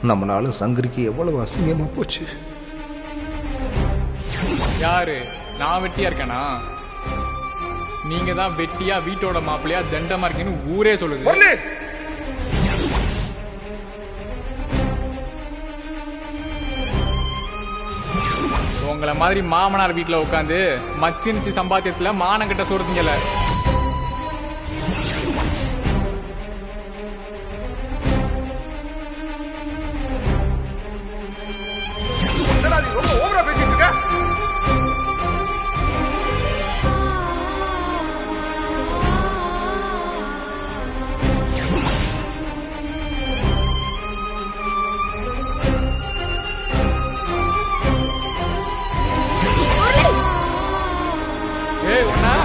நம்மளால சங்கரிக்கு எவ்வளவு அசிங்கமா போச்சு யாரு நான் வெட்டியா இருக்கேனா நீங்க தான் வெட்டியா வீட்டோட மாப்பிள்ளையா தண்டமா இருக்கீன்னு ஊரே சொல்லுது உங்களை மாதிரி மாமனார் வீட்டுல உட்காந்து மச்சினிச்சு சம்பாத்தியத்துல மானம் கிட்ட சொல்றீங்கல்ல என்னடா நீ ரொம்ப ஓவரா பேசிட்டு இருக்க ஏய் ஒண்ணா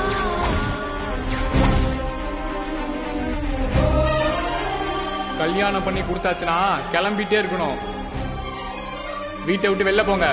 கல்யாணம் பண்ணி கொடுத்தாச்சுன்னா கிளம்பிட்டே இருக்கணும் வீட்டை விட்டு வெளில போங்க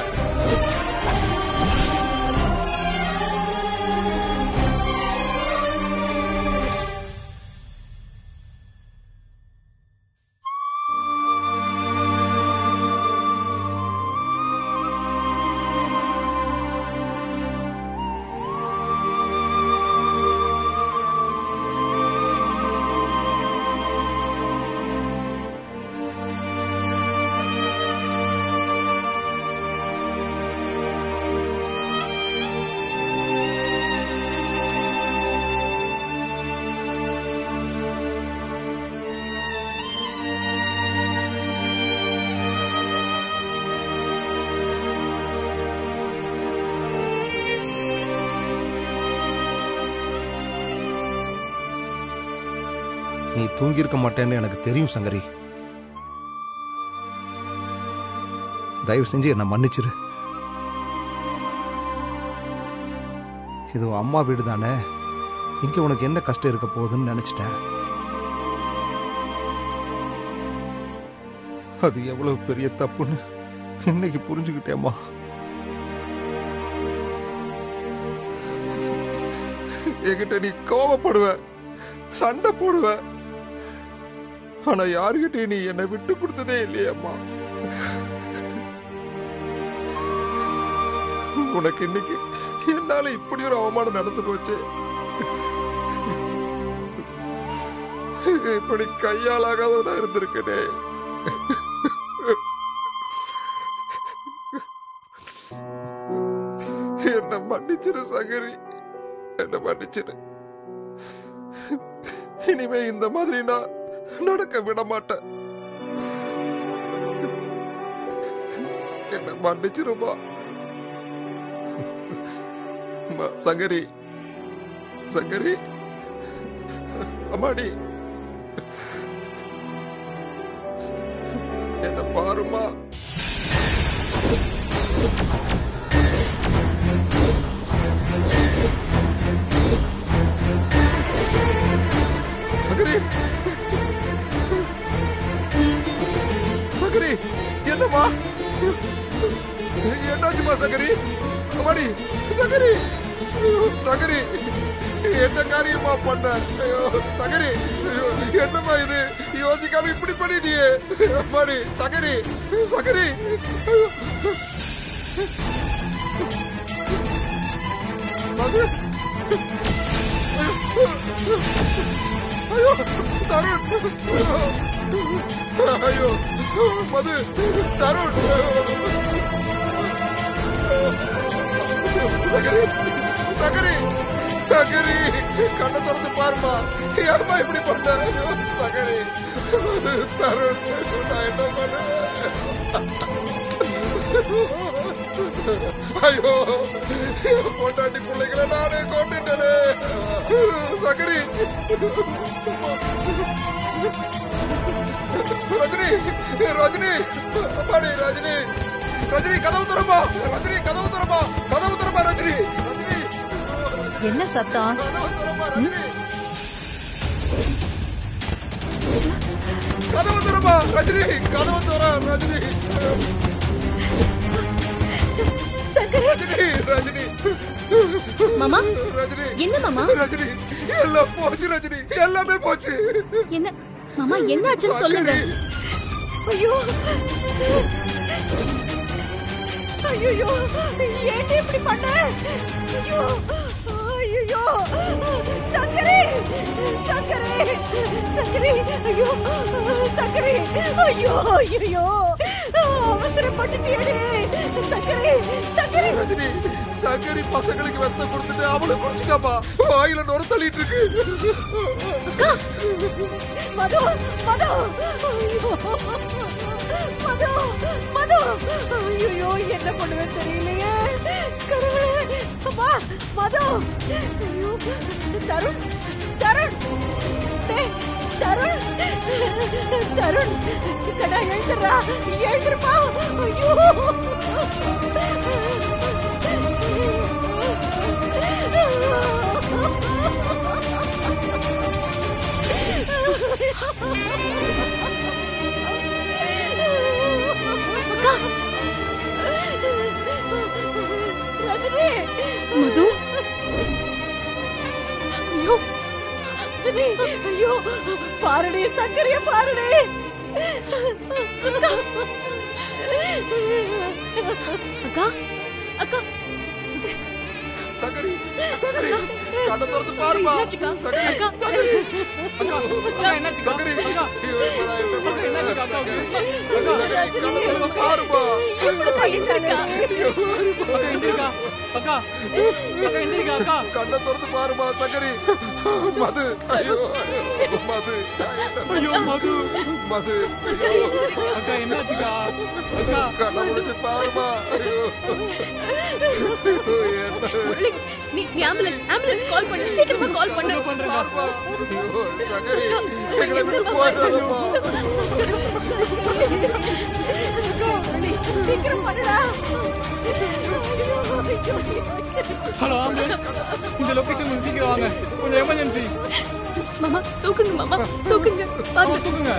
நீ தூங்கியிருக்க மாட்டேன்னு எனக்கு தெரியும் சங்கரி தயவு செஞ்சு என்னை மன்னிச்சிரு இது உன் அம்மா வீடு தானே இங்க உனக்கு என்ன கஷ்டம் இருக்க போகுதுன்னு நினைச்சிட்டேன் அது எவ்வளவு பெரிய தப்புன்னு இன்னைக்கு புரிஞ்சுக்கிட்டேம்மா என்கிட்ட நீ கோவப்படுவ சண்டை போடுவ ஆனா யாருகிட்டயும் நீ என்னை விட்டு கொடுத்ததே இல்லையேம்மா உனக்கு இன்னைக்கு என்னால இப்படி ஒரு அவமானம் நடந்து போச்சு இப்படி கையாலாகாதவனா இருந்திருக்கனே என்ன மன்னிச்சிரு சங்கரி என்ன மன்னிச்சிரு இனிமே இந்த மாதிரி நான் நடக்க விட மாட்டேன் என்ன மன்னிச்சிருமா அம்மா, சங்கரி சங்கரி அம்மாடி என்ன பாருமா சங்கரி சங்கரி என்னம்மா என்னாச்சுமா சங்கரி அம்மாடி சங்கரி சங்கரி என்ன காரியமா பண்ண ஐயோ சங்கரி ஐயோ, என்னம்மா இது யோசிக்காம இப்படி பண்ணிட்டியே அம்மாடி சங்கரி சங்கரி மது ஐயோ தருண் ஐயோ மது தருண் சகரி சகரி சகரி கண்ணை திறந்து பாருமா ஏம்மா இப்படி பண்ண ஐயோ, சகரி தருண் நான் என்ன பண்ண ஐயோ பொண்டாட்டி பிள்ளைகளை நானே கொண்டுட்டனே சகரி ரஜினி ரஜினி அம்மாடி ரஜினி ரஜினி கதவு திறமா ரஜினி கதவு திறமா கதவு திறமா ரஜினி ரஜினி என்ன சத்தம் கதவு திறமா ரஜினி கதவு திறமா ரஜினி கதவு திற ரஜினி சங்கரி ரஜினி ரஜினி மாமா ரஜினி என்ன மாமா ரஜினி எல்லாம் போச்சு ரஜினி எல்லாமே போச்சு என்ன மாமா என்ன ஆச்சுன்னு சொல்லுங்க ஐயோ ஐயோ ஏன் இப்படி பண்ண ஐயோ ஐயோ சங்கரி சங்கரி சங்கரி ஐயோ சங்கரி ஐயோ ஐயோ அவசரப்பட்டுட்டியடே சங்கரி சங்கரி ரஜினி சங்கரி பசங்களுக்கு விஷத்தை கொடுத்துட்டு அவளும் குடிச்சுட்டாப்பா வாயில நுர தள்ளிட்டு இருக்கு மது மது ஐயோ மது மது ஐயோ என்ன பண்ணுவேன் தெரியலையே கடவுளே அம்மா மது ஐயோ தருண் தருண் டேய், தருண் தருண் கடா எழுந்துடுறா எழுந்துருப்பா ஐயோ ரஜினி மது ஐயோ ரஜினி ஐயோ பாருடி சங்கரிய பாருடி அக்கா அக்கா சங்கரி சங்கரி கதை திறந்து பாருமா என்னாச்சுக்கா? சங்கரி அக்கா. சங்கரி அக்கா அக்கா என்னாச்சுக்கா சங்கரி அக்கா ஐயோ, என்னடா என்ன அக்கா பண்றது? என்னாச்சுக்கா அக்காவுக்கு சங்கரி கதை திறந்து பாருமா இப்படி பண்ணிட்டானே அக்கா எந்திரிக்கா அக்கா அக்கா எந்திரிக்கா அக்கா கண்ணை திறந்து பாருமா சங்கரி மது ஐயோ ஐயோ, மது ஐயோ மது மது ஐயோ அக்கா என்னாச்சுக்கா அக்கா கண்ணை முடிச்சு பாருமா ஐயோ ஐயோ, என்ன முரளி நீ நீ ஆம்புலன்ஸ் ஆம்புலன்ஸ் கால் பண்ணு சீக்கிரமா கால் பண்ணு பண்றேன்க்கா பாருமா ஐயோ சங்கரி எங்களை விட்டு போயிடாதம்மா முரளி, சீக்கிரம் பண்ணுடா ஹலோ ஆம்புலன்ஸ் இந்த லொகேஷன் கொஞ்சம் சீக்கிரம் வாங்க கொஞ்சம் எமர்ஜென்சி மாமா தூக்குங்க மாமா தூக்குங்க பாத்து தூக்குங்க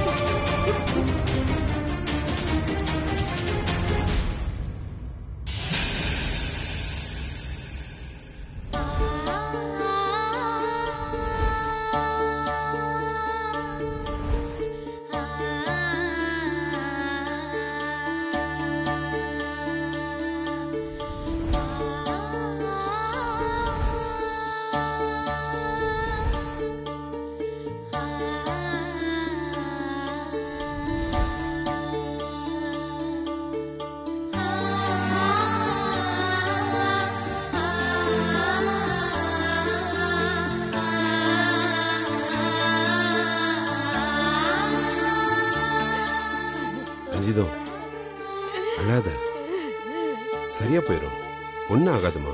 ரஞ்சிதம் அழாத சரியா போயிடும் ஒன்னும் ஆகாதுமா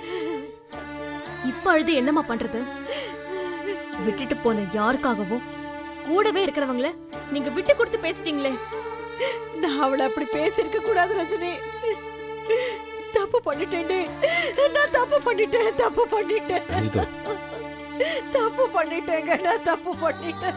இப்ப அழுது என்னம்மா பண்றது விட்டுட்டு போன யாருக்காகவோ கூடவே இருக்கிறவங்கள நீங்க விட்டு கொடுத்து பேசிட்டீங்களே நான் அவளை அப்படி பேசியிருக்க கூடாது ரஜினி தப்பு பண்ணிட்டேன்டி நான் தப்பு பண்ணிட்டேன் தப்பு பண்ணிட்டேன் ரஞ்சிதம் தப்பு பண்ணிட்டேங்க நான் தப்பு பண்ணிட்டேன்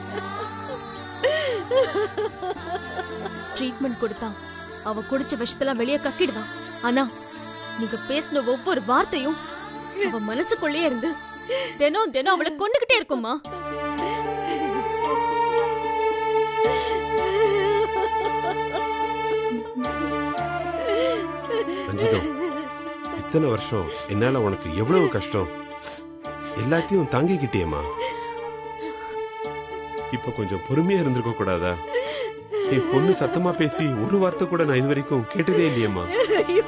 ட்ரீட்மெண்ட் கொடுத்தா அவ குடிச்ச விஷத்தெல்லாம் வெளியே கக்கிடுவான் ஆனா நீங்க பேசின ஒவ்வொரு வார்த்தையும் அவ மனசுக்குள்ளேயே இருந்து தினம் தினம் அவளை கொண்டுகிட்டே இருக்குமா ரஞ்சிதம் இத்தனை வருஷம் என்னால உனக்கு எவ்வளவு கஷ்டம் எல்லாத்தையும் தாங்கிக்கிட்டியேம்மா இப்ப கொஞ்சம் பொறுமையா இருந்திருக்க கூடாதா என் பொண்ணு சத்தமா பேசி ஒரு வார்த்தை கூட நான் இது வரைக்கும் கேட்டதே இல்லையேம்மா ஐயோ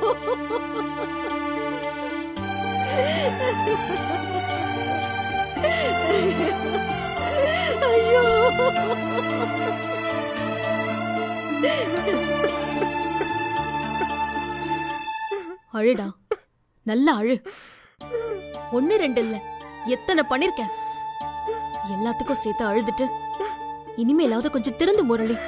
ஐயோ அழுடா நல்லா அழு ஒண்ணு ரெண்டு இல்ல எத்தனை பண்ணிருக்கேன் எல்லாத்துக்கும் சேர்த்து அழுதுட்டு இனிமேலாவது கொஞ்சம் திறந்து முரளி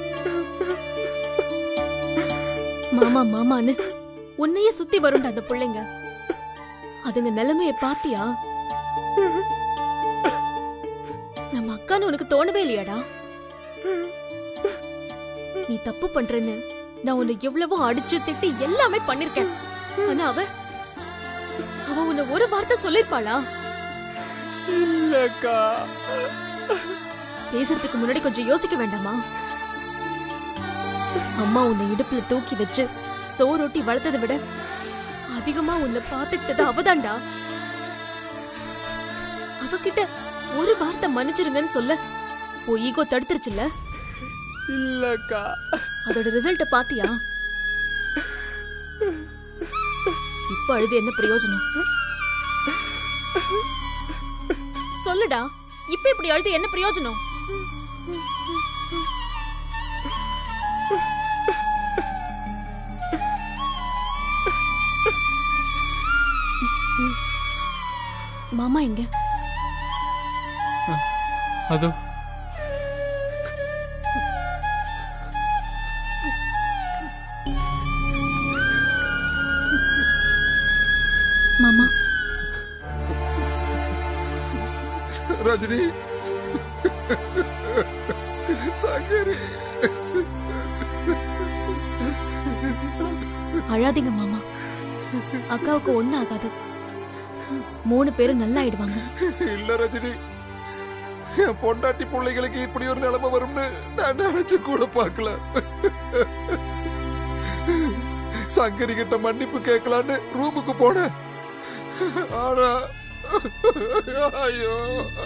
மாமா மாமான்னு உன்னையே சுத்தி வரும்டா அந்த பிள்ளைங்க அதுங்க நிலைமைய பாத்தியா நம்ம அக்கான்னு உனக்கு தோணவே இல்லையாடா நீ தப்பு பண்றேன்னு நான் உன்னை எவ்வளவோ அடிச்சு திட்டி எல்லாமே பண்ணிருக்கேன் ஆனா அவ அவ உன்னை ஒரு வார்த்தை சொல்லிருப்பாளா இல்லக்கா பேசுறதுக்கு முன்னாடி கொஞ்சம் யோசிக்க வேண்டாமா அம்மா உன்னை இடுப்புல தூக்கி வச்சு சோறொட்டி வளர்த்ததை விட அதிகமா உன்னை பாத்துக்கிட்டது அவதான்டா அவகிட்ட ஒரு வார்த்தை மன்னிச்சிருங்கன்னு சொல்ல உன் ஈகோ தடுத்துருச்சுல்ல இல்லக்கா அதோட ரிசல்ட்ட பாத்தியா இப்ப அழுது என்ன பிரயோஜனம் சொல்லுடா இப்ப இப்படி அழுது என்ன பிரயோஜனம் மாமா எங்க அதோ மாமா ரஜினி சங்கரி அழாதீங்க மாமா அக்காவுக்கு ஒண்ணு ஆகாது மூணு பேரும் நல்லா ஆயிடுவாங்க இல்ல ரஜினி என் பொண்டாட்டி பிள்ளைகளுக்கு இப்படி ஒரு நிலைமை வரும்னு நான் நினைச்சு கூட பார்க்கல சங்கரி கிட்ட மன்னிப்பு கேட்கலான்னு ரூமுக்கு போனேன் ஆனா ஐயோ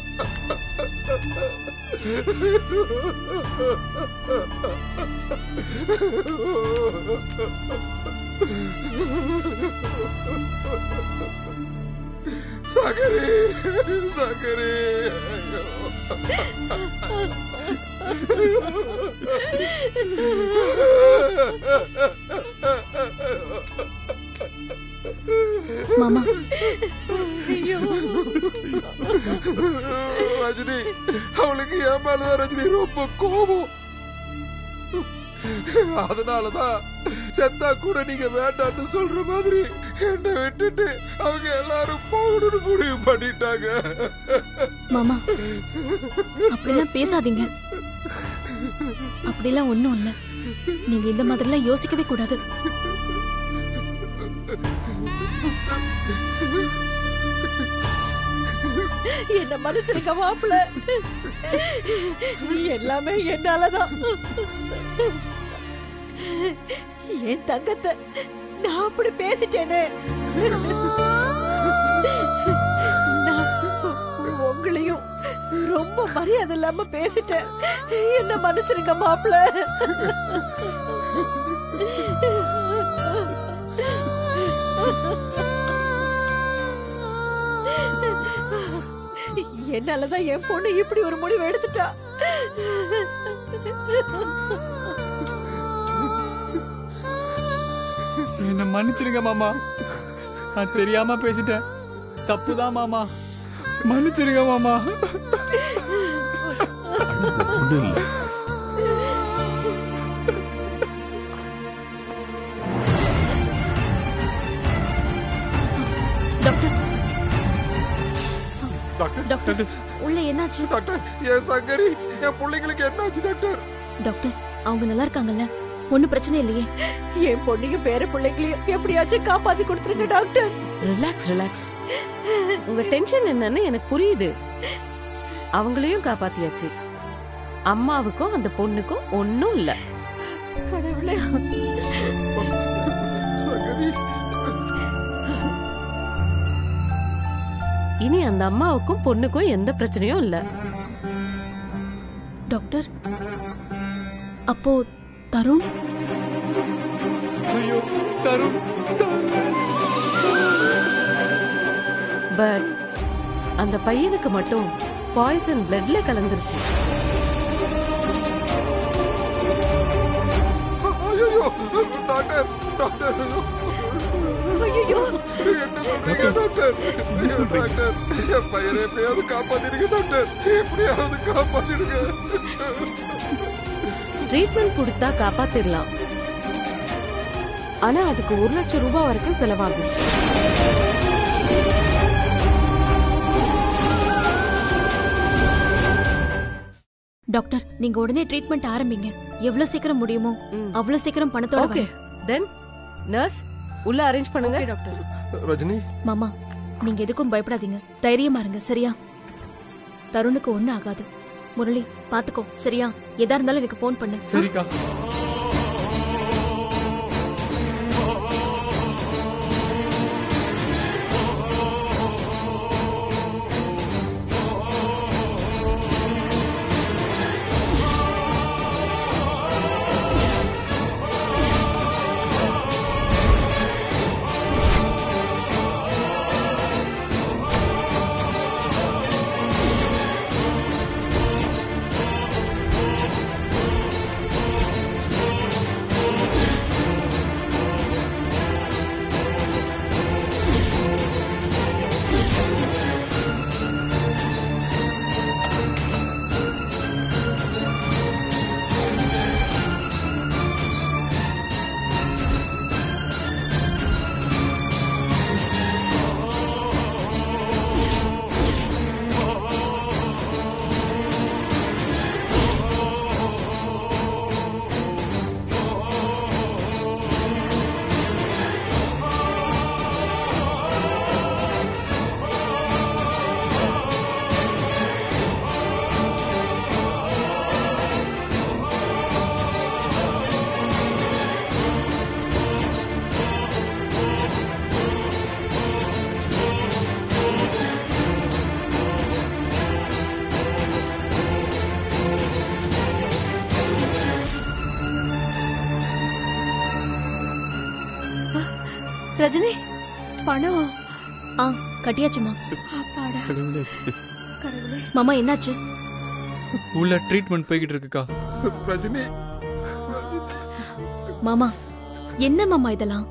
சங்கரி சங்கரி ஐயோ மாமா ரஜினி அவளுக்கு என் மேலதான் ரஜினி ரொம்ப கோபம் அதனாலதான் செத்தா கூட நீங்க வேண்டாம்னு சொல்ற மாதிரி என்னை விட்டுட்டு அவங்க எல்லாரும் போகணும்னு முடிவு பண்ணிட்டாங்க மாமா அப்படிலாம் பேசாதீங்க அப்படிலாம் ஒண்ணும் இல்ல நீங்க இந்த மாதிரிலாம் யோசிக்கவே கூடாது என்ன மன்னிச்சிருக்க மாப்பிள எல்லாமே என்னாலதான் என் தங்கத்தை நான் அப்படி பேசிட்டேனே நான் உங்களையும் ரொம்ப மரியாதை இல்லாம பேசிட்டேன் என்ன மன்னிச்சிருங்க மாப்பிள என்னாலதான் என் பொண்ணு இப்படி ஒரு முடிவு எடுத்துட்டா என்ன மன்னிச்சிருங்க மாமா நான் தெரியாம பேசிட்டேன் தப்புதான் மாமா மன்னிச்சிருங்க மாமா ஒண்ணும் இல்ல டாக்டர் டாக்டர் டாக்டர் உள்ள என்னாச்சு டாக்டர் என் சங்கரி என் பிள்ளைங்களுக்கு என்னாச்சு டாக்டர் டாக்டர் அவங்க நல்லா இருக்காங்கல்ல ஒண்ணும் பிரச்சனை இல்லையே என் பொண்ணையும் பேர பிள்ளைங்களையும் எப்படியாச்சும் காப்பாத்தி கொடுத்துருங்க டாக்டர் ரிலாக்ஸ் ரிலாக்ஸ் உங்க டென்ஷன் என்னன்னு எனக்கு புரியுது அவங்களையும் காப்பாத்தியாச்சு அம்மாவுக்கும் அந்த பொண்ணுக்கும் ஒன்னும் இல்ல கடவுளே சங்கரி இனி அந்த அம்மாவுக்கும் பொண்ணுக்கும் எந்த பிரச்சனையும் இல்ல டாக்டர் அப்போ தருண் ஐயோ தருண் பட் அந்த பையனுக்கு மட்டும் பாய்சன் பிளட்ல கலந்துருச்சு ஐயோ டாக்டர் டாக்டர் ஐயோ என்ன சொல்றீங்க டாக்டர் என்ன சொல்றீங்க? டாக்டர் என் பையனை எப்படியாவது காப்பாத்திடுங்க டாக்டர் எப்படியாவது காப்பாத்திடுங்க ட்ரீட்மெண்ட் கொடுத்தா காப்பாத்திடலாம் ஆனா அதுக்கு ஒரு லட்சம் ரூபாய் வரைக்கும் செலவாகும் டாக்டர் நீங்க உடனே ட்ரீட்மெண்ட் ஆரம்பிங்க எவ்வளவு சீக்கிரம் முடியுமோ ம். அவ்வளவு சீக்கிரம் பணத்தோட ஓகே தென் நர்ஸ் உள்ள அரேஞ்ச் பண்ணுங்க டாக்டர் ரஜினி மாமா நீங்க எதுக்கும் பயப்படாதீங்க தைரியமா இருங்க சரியா தருணுக்கு ஒண்ணு ஆகாது முரளி பாத்துக்கோ சரியா எதா இருந்தாலும் எனக்கு ஃபோன் பண்ணு சரிக்கா ரஜினி பணம் ஆ கட்டியாச்சுமா அப்பாடா கடவுளே கடவுளே மாமா என்னாச்சு உள்ள ட்ரீட்மெண்ட் போய்கிட்டு இருக்குக்கா ரஜினி மாமா என்ன மாமா இதெல்லாம்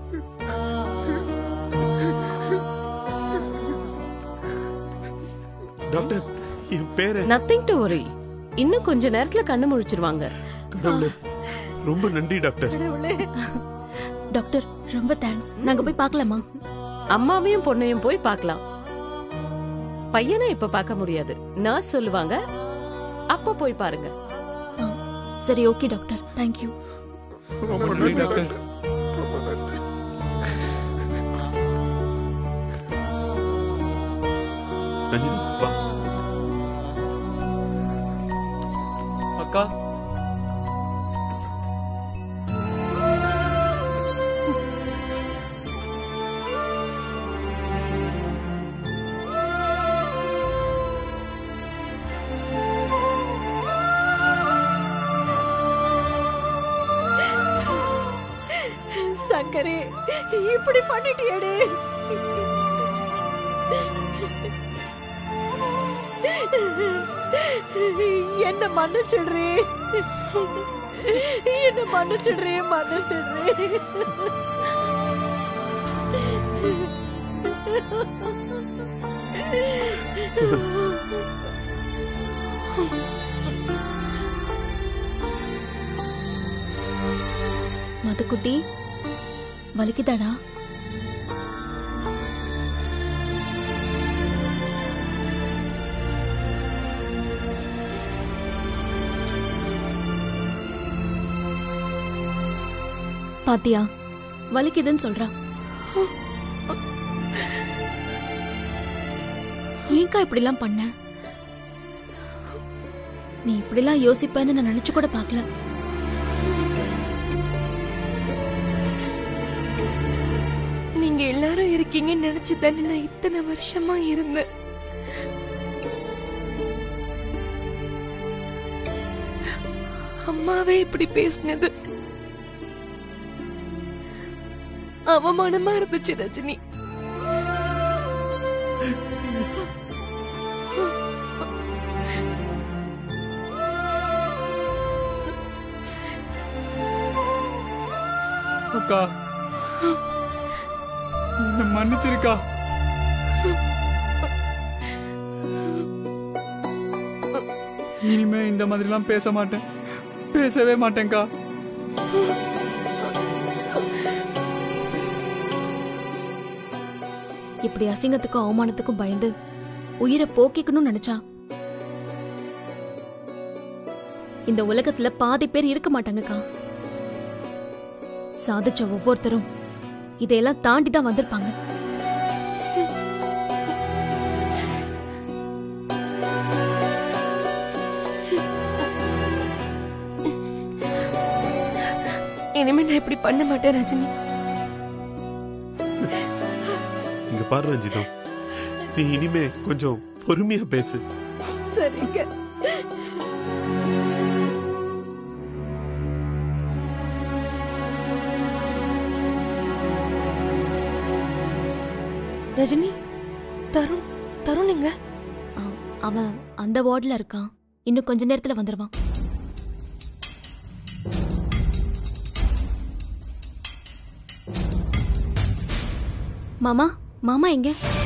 டாக்டர் என் பேரை நத்திங் டு worry இன்னும் கொஞ்ச நேரத்துல கண்ணு முழிச்சிருவாங்க கடவுளே ரொம்ப நன்றி டாக்டர் கடவுளே டாக்டர் ரொம்ப தேங்க்ஸ் நாங்க போய் பார்க்கலாமா அம்மாவையும் பொண்ணையும் போய் பார்க்கலாம் பையனை இப்ப பார்க்க முடியாது நர்ஸ் சொல்லுவாங்க அப்ப போய் பாருங்க ஆ, சரி ஓகே டாக்டர் தேங்க்யூ ரொம்ப நன்றி நன்றி டாக்டர். டாக்டர் ரொம்ப நன்றி ரஞ்சிதா வா அக்கா சங்கரே இப்படி பண்ணிட்டியேடே என்ன மன்னிச்சிடுறே என்ன மன்னிச்சிடுறே மன்னிச்சிடுறே மதுக்குட்டி வலிக்குதாடா பாத்தியா வலிக்குதுன்னு சொல்றா ஏன்க்கா இப்படிலாம் பண்ண நீ இப்படிலாம் யோசிப்பேன்னு நான் நினைச்சு கூட பார்க்கல நீங்க எல்லாரும் இருக்கீங்கன்னு நினைச்சு தானே நான் இத்தனை வருஷமா இருந்தேன் அம்மாவே இப்படி பேசினது அவமானமா இருந்துச்சு ரஜினி அக்கா என்ன மன்னிச்சிருக்கா இனிமே இந்த மாதிரிலாம் பேச மாட்டேன் பேசவே மாட்டேன்க்கா இப்படி அசிங்கத்துக்கும் அவமானத்துக்கும் பயந்து உயிரை போக்கிக்கணும்னு நினைச்சா இந்த உலகத்துல பாதி பேர் இருக்க மாட்டாங்கக்கா சாதிச்ச ஒவ்வொருத்தரும் இதையெல்லாம் தாண்டி தான் வந்திருப்பாங்க இனிமே நான் இப்படி பண்ண மாட்டேன் ரஜினி இங்க பாரு ரஞ்சிதம் நீ இனிமே கொஞ்சம் பொறுமையா பேசு சரிங்க ரஜினி தருண் தருண் எங்க ஆ, அவன் அந்த வார்டுல இருக்கான் இன்னும் கொஞ்ச நேரத்துல வந்துருவான் மாமா மாமா எங்க